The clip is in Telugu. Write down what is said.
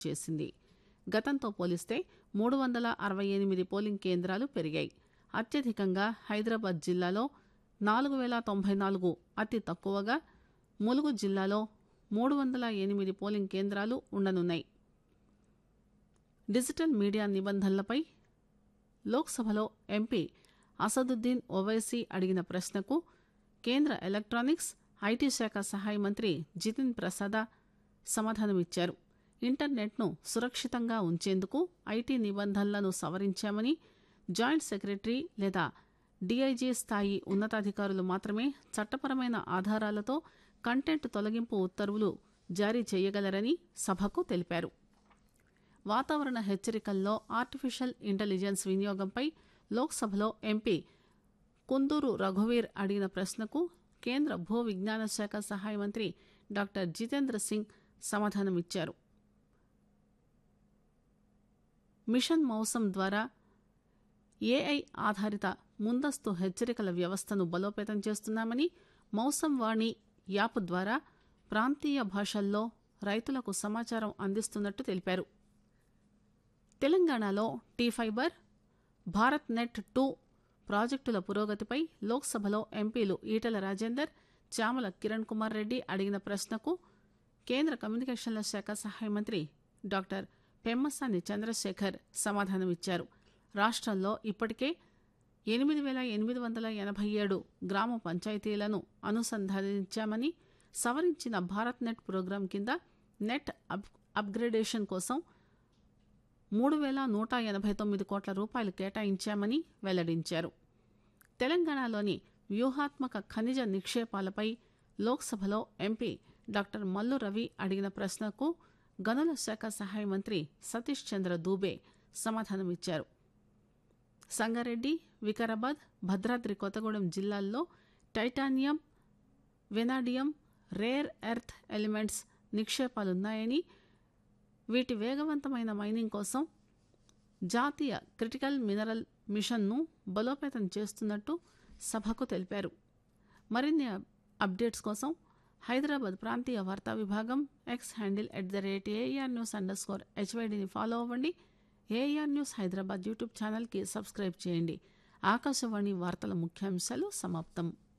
చేసింది గతంతో పోలిస్తే మూడు వందల అరవై ఎనిమిది పోలింగ్ కేంద్రాలు పెరిగాయి అత్యధికంగా హైదరాబాద్ జిల్లాలో నాలుగు వేల తొంభై నాలుగు అతి తక్కువగా ములుగు జిల్లాలో మూడు వందల ఎనిమిది పోలింగ్ కేంద్రాలు ఉండనున్నాయి డిజిటల్ మీడియా నిబంధనలపై లోక్సభలో ఎంపీ అసదుద్దీన్ ఓవైసీ అడిగిన ప్రశ్నకు కేంద్ర ఎలక్ట్రానిక్స్ ఐటీ శాఖ సహాయ మంత్రి జితిన్ ప్రసాద సమాధానమిచ్చారు ఇంటర్నెట్ను సురక్షితంగా ఉంచేందుకు ఐటీ నిబంధనలను సవరించామని జాయింట్ సెక్రటరీ లేదా డీఐజీ స్థాయి ఉన్నతాధికారులు మాత్రమే చట్టపరమైన ఆధారాలతో కంటెంట్ తొలగింపు ఉత్తర్వులు జారీ చేయగలరని సభకు తెలిపారు వాతావరణ హెచ్చరికల్లో ఆర్టిఫిషియల్ ఇంటెలిజెన్స్ వినియోగంపై లోక్సభలో ఎంపీ కుందూరు రఘువీర్ అడిగిన ప్రశ్నకు కేంద్ర భూ విజ్ఞాన శాఖ సహాయ మంత్రి డాక్టర్ జితేంద్ర సింగ్ సమాధానమిచ్చారు మిషన్ మౌసం ద్వారా ఏఐ ఆధారిత ముందస్తు హెచ్చరికల వ్యవస్థను బలోపేతం చేస్తున్నామని మౌసం వాణి యాప్ ద్వారా ప్రాంతీయ భాషల్లో రైతులకు సమాచారం అందిస్తున్నట్టు తెలిపారు తెలంగాణలో T fibre Bharat net two ప్రాజెక్టుల పురోగతిపై లోక్సభలో ఎంపీలు ఈటల రాజేందర్ చామల కిరణ్ కుమార్ రెడ్డి అడిగిన ప్రశ్నకు కేంద్ర కమ్యూనికేషన్ల శాఖ సహాయ మంత్రి డాక్టర్ పెమ్మసాని చంద్రశేఖర్ సమాధానమిచ్చారు రాష్ట్రంలో ఇప్పటికే ఎనిమిది వేల ఎనిమిది వందల ఎనభై ఏడు గ్రామ పంచాయతీలను అనుసంధానించామని సవరించిన భారత్ నెట్ ప్రోగ్రాం కింద నెట్ అప్ అప్గ్రేడేషన్ కోసం మూడు వేల నూట ఎనభై తొమ్మిది కోట్ల రూపాయలు కేటాయించామని వెల్లడించారు తెలంగాణలోని వ్యూహాత్మక ఖనిజ నిక్షేపాలపై లోక్సభలో ఎంపీ డాక్టర్ మల్లు రవి అడిగిన ప్రశ్నకు గనుల శాఖ సహాయ మంత్రి సతీష్ చంద్ర దూబే సమాధానమిచ్చారు సంగారెడ్డి వికారాబాద్ భద్రాద్రి కొత్తగూడెం జిల్లాల్లో titanium vanadium rare earth elements నిక్షేపాలున్నాయని వీటి వేగవంతమైన మైనింగ్ కోసం జాతీయ క్రిటికల్ మినరల్ మిషన్ను బలోపేతం చేస్తున్నట్టు సభకు తెలిపారు మరిన్ని అప్డేట్స్ కోసం హైదరాబాద్ ప్రాంతీయ వార్తా విభాగం X handle at the rate AIR news under score హెచ్వైడిని ఫాలో అవ్వండి ఏఆర్ న్యూస్ హైదరాబాద్ యూట్యూబ్ ఛానల్కి సబ్స్క్రైబ్ చేయండి ఆకాశవాణి వార్తల ముఖ్యాంశాలు సమాప్తం